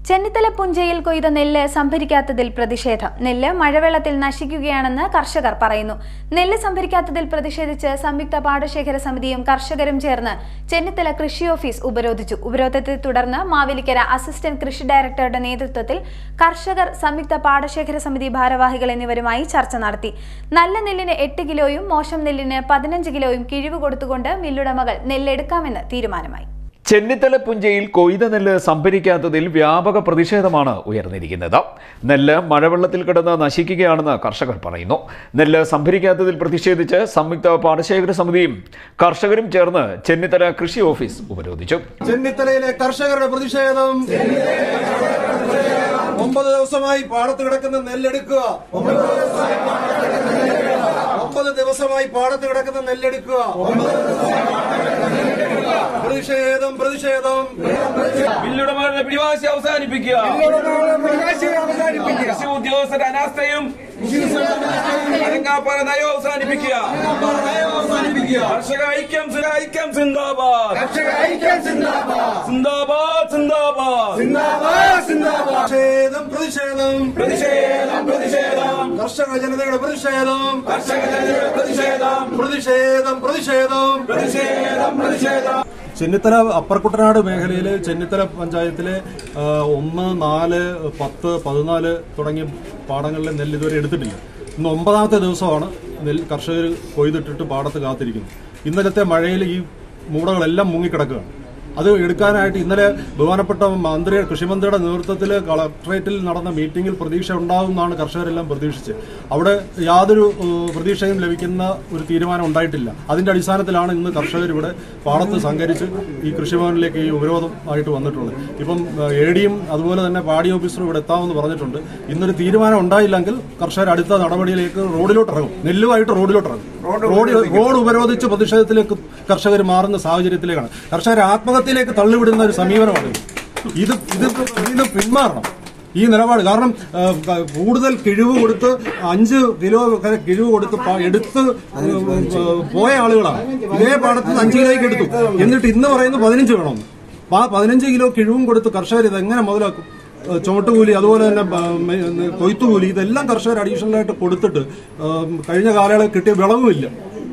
ചെന്നിത്തല പുഞ്ചയിൽ കൊയ്ത നെല്ല് സംഭരിക്കാത്തതിൽ പ്രതിഷേധം നെല്ല് മഴവെള്ളത്തിൽ നശിക്കുകയാണെന്ന് കർഷകർ പറയുന്നു നെല്ല് സംഭരിക്കാത്തതിൽ പ്രതിഷേധിച്ച് സംയുക്ത പാടശേഖര സമിതിയും കർഷകരും ചേർന്ന് ചെന്നിത്തല കൃഷി ഓഫീസ് ഉപരോധിച്ചു ഉപരോധത്തെ തുടർന്ന് മാവേലിക്കര അസിസ്റ്റന്റ് കൃഷി ഡയറക്ടറുടെ നേതൃത്വത്തിൽ കർഷകർ സംയുക്ത പാടശേഖര സമിതി ഭാരവാഹികൾ എന്നിവരുമായി ചർച്ച നടത്തി നല്ല നെല്ലിന് എട്ട് കിലോയും മോശം നെല്ലിന് പതിനഞ്ച് കിലോയും കിഴിവ് കൊടുത്തുകൊണ്ട് മില്ലുടമകൾ നെല്ലെടുക്കാമെന്ന് തീരുമാനമായി ചെന്നിത്തല പുഞ്ചയിൽ കൊയ്ത നെല്ല് സംഭരിക്കാത്തതിൽ വ്യാപക പ്രതിഷേധമാണ് ഉയർന്നിരിക്കുന്നത് നെല്ല് മഴവെള്ളത്തിൽ കിടന്ന് നശിക്കുകയാണെന്ന് കർഷകർ പറയുന്നു നെല്ല് സംഭരിക്കാത്തതിൽ പ്രതിഷേധിച്ച് സംയുക്ത പാടശേഖര സമിതിയും കർഷകരും ചേർന്ന് ചെന്നിത്തല കൃഷി ഓഫീസ് ഉപരോധിച്ചു ചെന്നിത്തലയിലെ കർഷകരുടെ പ്രതിഷേധം ഒമ്പത് ദിവസമായി പാടത്ത് കിടക്കുന്ന നെല്ലെടുക്കുക ഒമ്പത് ദിവസമായി പാടത്ത് കിടക്കുന്ന നെല്ലെടുക്കുക പ്രതിഷേധം പ്രതിഷേധം ബില്ലുടമകളുടെ പിടിവാശി അവസാനിപ്പിക്കുക കൃഷി ഉദ്യോഗസ്ഥരുടെ അനാസ്ഥയും അരങ്ങാപ്പാറ നയം അവസാനിപ്പിക്കുക കർഷക ഐക്യം സിന്ദ- ഐക്യം സിന്ദാബാദ് സിന്ദാബാദ് സിന്ദാബാദ് പ്രതിഷേധം പ്രതിഷേധം പ്രതിഷേധം പ്രതിഷേധം കർഷക ജനതയുടെ പ്രതിഷേധം കർഷക ജനതയുടെ പ്രതിഷേധം പ്രതിഷേധം പ്രതിഷേധം പ്രതിഷേധം പ്രതിഷേധം ചെന്നിത്തല അപ്പർ കുട്ടനാട് മേഖലയിലെ ചെന്നിത്തല പഞ്ചായത്തിലെ ആ, ഒന്ന് നാല് പത്ത് പതിനാല് തുടങ്ങിയ പാടങ്ങളിലെ നെല്ല് ഇതുവരെ എടുത്തിട്ടില്ല ഇന്ന് ഒമ്പതാമത്തെ ദിവസമാണ് നെല്ല് കർഷകർ കൊയ്തിട്ടിട്ട് പാടത്ത് കാത്തിരിക്കുന്നത് ഇന്നലത്തെ മഴയിൽ ഈ മൂടകളെല്ലാം മുങ്ങിക്കിടക്കുകയാണ് അത് എടുക്കാനായിട്ട് ഇന്നലെ ബഹുമാനപ്പെട്ട മന്ത്രി കൃഷിമന്ത്രിയുടെ നേതൃത്വത്തിൽ കളക്ടറേറ്റിൽ നടന്ന മീറ്റിംഗിൽ പ്രതീക്ഷ ഉണ്ടാകുമെന്നാണ് കർഷകരെല്ലാം പ്രതീക്ഷിച്ചത് അവിടെ യാതൊരു ഏഹ്, പ്രതീക്ഷയും ലഭിക്കുന്ന ഒരു തീരുമാനം ഉണ്ടായിട്ടില്ല അതിന്റെ അടിസ്ഥാനത്തിലാണ് ഇന്ന് കർഷകർ ഇവിടെ പാടത്ത് സംഘരിച്ച് ഈ കൃഷിഭവനിലേക്ക് ഈ ഉപരോധമായിട്ട് വന്നിട്ടുള്ളത് ഇപ്പം എ ഡിയും അതുപോലെ തന്നെ പാടി ഓഫീസറും ഇവിടെ എത്താമെന്ന് പറഞ്ഞിട്ടുണ്ട് ഇന്നൊരു തീരുമാനം ഉണ്ടായില്ലെങ്കിൽ കർഷകർ അടുത്ത നടപടിയിലേക്ക് റോഡിലോട്ട് ഇറങ്ങും നെല്ലുമായിട്ട് റോഡിലോട്ട് ഇറങ്ങും റോഡ് റോഡ് ഉപരോധിച്ച് പ്രതിഷേധത്തിലേക്ക് കർഷകർ മാറുന്ന സാഹചര്യത്തിലേക്കാണ് കർഷകരെ ആത്മഹത്യയിലേക്ക് തള്ളിവിടുന്ന ഒരു സമീപനമാണ് ഇത് ഇത് ഇത് ഇത് പിന്മാറണം ഈ നിലപാട് കാരണം ആ, ക- കൂടുതൽ കിഴിവ് കൊടുത്ത് അഞ്ച് കിലോ വരെ കിഴിവ് കൊടുത്ത് പ- എടുത്ത് ആ, പോയ ആളുകളാണ് ഇതേ പാടത്ത് നിന്ന് അഞ്ച് കിലോയ്ക്ക് എടുത്തു എന്നിട്ട് ഇന്ന് പറയുന്നത് പതിനഞ്ച് വേണമെന്ന് അപ്പൊ ആ പതിനഞ്ച് കിലോ കിഴിവും കൊടുത്ത് കർഷകർ ഇത് എങ്ങനെ മുതലാക്കും ഏഹ് ചുമട്ടുകൂലി അതുപോലെ തന്നെ ബ- മെ- കൊയ്ത്തുകൂലി ഇതെല്ലാം കർഷകർ അഡീഷണൽ ആയിട്ട് കൊടുത്തിട്ട് ഏഹ് കഴിഞ്ഞ കാലയളവിൽ കിട്ടിയ വിളവുമില്ല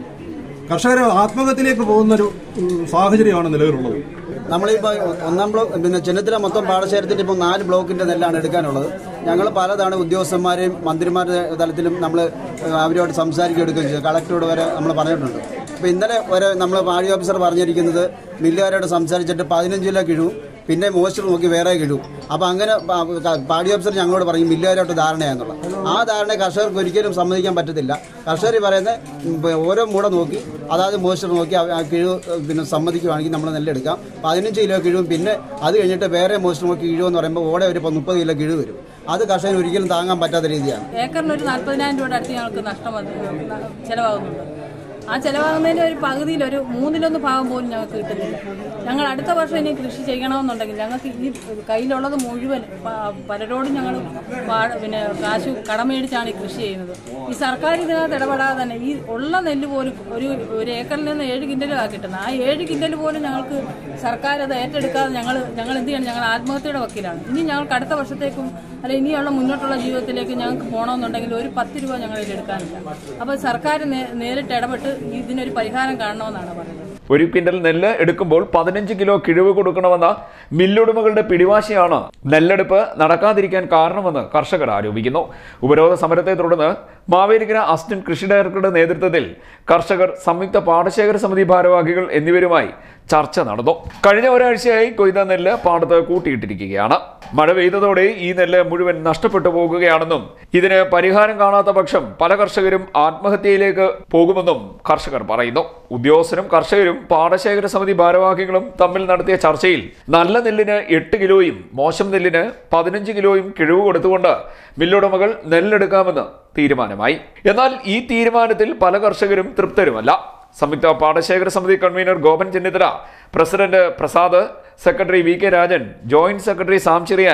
കർഷകർ ആത്മഹത്യയിലേക്ക് പോകുന്നൊരു ഉം, സാഹചര്യമാണ് നിലവിലുള്ളത് നമ്മളിപ്പോൾ ഒന്നാം ബ്ലോക്ക് പിന്നെ ചെന്നിത്തല മൊത്തം പാടശേഖരത്തിന്റെ ഇപ്പോൾ നാല് ബ്ലോക്കിന്റെ നെല്ലാണ് എടുക്കാനുള്ളത് ഞങ്ങൾ പലതാണ് ഉദ്യോഗസ്ഥന്മാരെയും മന്ത്രിമാരുടെ തലത്തിലും നമ്മൾ അവരോട് സംസാരിക്കുകയെടുക്കുകയും ചെയ്തു കളക്ടറോട് വരെ നമ്മൾ പറഞ്ഞിട്ടുണ്ട് അപ്പോൾ ഇന്നലെ വരെ നമ്മൾ പാടി ഓഫീസർ പറഞ്ഞിരിക്കുന്നത് മില്ലുകാരോട് സംസാരിച്ചിട്ട് പതിനഞ്ച് കിലോ കിഴുവും പിന്നെ മോയ്സ്ചർ നോക്കി വേറെ കിഴും അപ്പോൾ അങ്ങനെ പ- ക- പാടി ഓഫീസർ ഞങ്ങളോട് പറയും മില്ലുകാരോട്ട് ധാരണയാന്നുള്ള ആ ധാരണ കർഷകർക്ക് ഒരിക്കലും സമ്മതിക്കാൻ പറ്റത്തില്ല കർഷകർ പറയുന്നത് ഉം, ഓരോ മൂട നോക്കി അതായത് മോയ്സ്ചർ നോക്കി ആ- ആ കിഴു പിന്നെ സമ്മതിക്കുവാണെങ്കിൽ നമ്മൾ നെല്ലെടുക്കാം പതിനഞ്ച് കിലോ കിഴുവും പിന്നെ അത് കഴിഞ്ഞിട്ട് വേറെ മോയ്സ്ചർ നോക്കി കിഴുവെന്ന് പറയുമ്പോൾ ഓടെ ഒരു ഇപ്പം മുപ്പത് കിലോ കിഴു വരും അത് കർഷകന് ഒരിക്കലും താങ്ങാൻ പറ്റാത്ത രീതിയാണ് ഏക്കറിന് ഒരു നാൽപ്പതിനായിരം രൂപയുടെ അടുത്ത് ഞങ്ങൾക്ക് നഷ്ടം വന്ന് ചിലവാകുന്നുണ്ട് ആ ചിലവാകുന്നതിന്റെ ഒരു പകുതിയിൽ ഒരു മൂന്നിലൊന്ന് ഭാഗം പോലും ഞങ്ങൾക്ക് കിട്ടുന്നില്ല ഞങ്ങൾ അടുത്ത വർഷം ഇനി കൃഷി ചെയ്യണമെന്നുണ്ടെങ്കിൽ ഞങ്ങൾക്ക് ഈ കയ്യിലുള്ളത് മുഴുവൻ പ- പലരോടും ഞങ്ങൾ പാ- പിന്നെ കാശ് കടമേടിച്ചാണ് ഈ കൃഷി ചെയ്യുന്നത് ഈ സർക്കാർ ഇതിനകത്ത് ഇടപെടാതെ തന്നെ ഈ ഉള്ള നെല്ല് പോലും ഒരു ഒരു ഏക്കറിൽ നിന്ന് ഏഴ് കിൻഡലാണ് കിട്ടുന്നത് ആ ഏഴ് കിൻഡൽ പോലും ഞങ്ങൾക്ക് സർക്കാർ അത് ഏറ്റെടുക്കാതെ ഞങ്ങൾ ഞങ്ങൾ എന്ത് ചെയ്യണം ഞങ്ങൾ ആത്മഹത്യയുടെ വക്കീലാണ് ഇനി ഞങ്ങൾക്ക് അടുത്ത വർഷത്തേക്കും അല്ല ഇനിയുള്ള മുന്നോട്ടുള്ള ജീവിതത്തിലേക്ക് ഞങ്ങൾക്ക് പോകണമെന്നുണ്ടെങ്കിൽ ഒരു പത്ത് രൂപ ഞങ്ങളിൽ എടുക്കാനില്ല അപ്പോൾ സർക്കാർ നേ- നേരിട്ട് ഇടപെട്ട് ഇതിനൊരു പരിഹാരം കാണണമെന്നാണ് പറയുന്നത് ഒരു ക്വിന്റൽ നെല്ല് എടുക്കുമ്പോൾ പതിനഞ്ച് കിലോ കിഴിവ് കൊടുക്കണമെന്ന മില്ലുടമകളുടെ പിടിവാശിയാണ് നെല്ലെടുപ്പ് നടക്കാതിരിക്കാൻ കാരണമെന്ന് കർഷകർ ആരോപിക്കുന്നു ഉപരോധ സമരത്തെ തുടർന്ന് മാവേലിക്കര അസിസ്റ്റന്റ് കൃഷി ഡയറക്ടറുടെ നേതൃത്വത്തിൽ കർഷകർ സംയുക്ത പാടശേഖര സമിതി ഭാരവാഹികൾ എന്നിവരുമായി ചർച്ച നടന്നു കഴിഞ്ഞ ഒരാഴ്ചയായി കൊയ്ത നെല്ല് പാടത്ത് കൂട്ടിയിട്ടിരിക്കുകയാണ് മഴ പെയ്തതോടെ ഈ നെല്ല് മുഴുവൻ നഷ്ടപ്പെട്ടു പോകുകയാണെന്നും ഇതിന് പരിഹാരം കാണാത്ത പക്ഷം പല കർഷകരും ആത്മഹത്യയിലേക്ക് പോകുമെന്നും കർഷകർ പറയുന്നു ഉദ്യോഗസ്ഥരും കർഷകരും പാടശേഖര സമിതി ഭാരവാഹികളും തമ്മിൽ നടത്തിയ ചർച്ചയിൽ നല്ല നെല്ലിന് എട്ട് കിലോയും മോശം നെല്ലിന് പതിനഞ്ച് കിലോയും കിഴിവ് കൊടുത്തുകൊണ്ട് മില്ലുടമകൾ നെല്ലെടുക്കാമെന്ന് തീരുമാനമായി എന്നാൽ ഈ തീരുമാനത്തിൽ പല കർഷകരും തൃപ്തരുമല്ല സംയുക്ത പാടശേഖര സമിതി convener Gopan Chennithala president Prasad secretary V K Rajan joint secretary Sam Cherian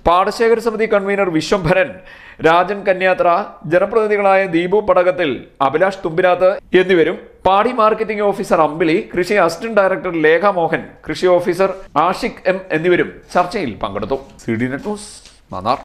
പാടശേഖര സമിതി കൺവീനർ വിശ്വംഭരൻ രാജൻ കന്യാത്ര ജനപ്രതിനിധികളായ ദീപു പടകത്തിൽ അഭിലാഷ് തുമ്പിനാത്ത് എന്നിവരും പാടി മാർക്കറ്റിംഗ് ഓഫീസർ അമ്പിളി കൃഷി അസിസ്റ്റന്റ് ഡയറക്ടർ ലേഖ മോഹൻ കൃഷി ഓഫീസർ ആഷിഖ് എം എന്നിവരും ചർച്ചയിൽ പങ്കെടുത്തു C D net news Mannar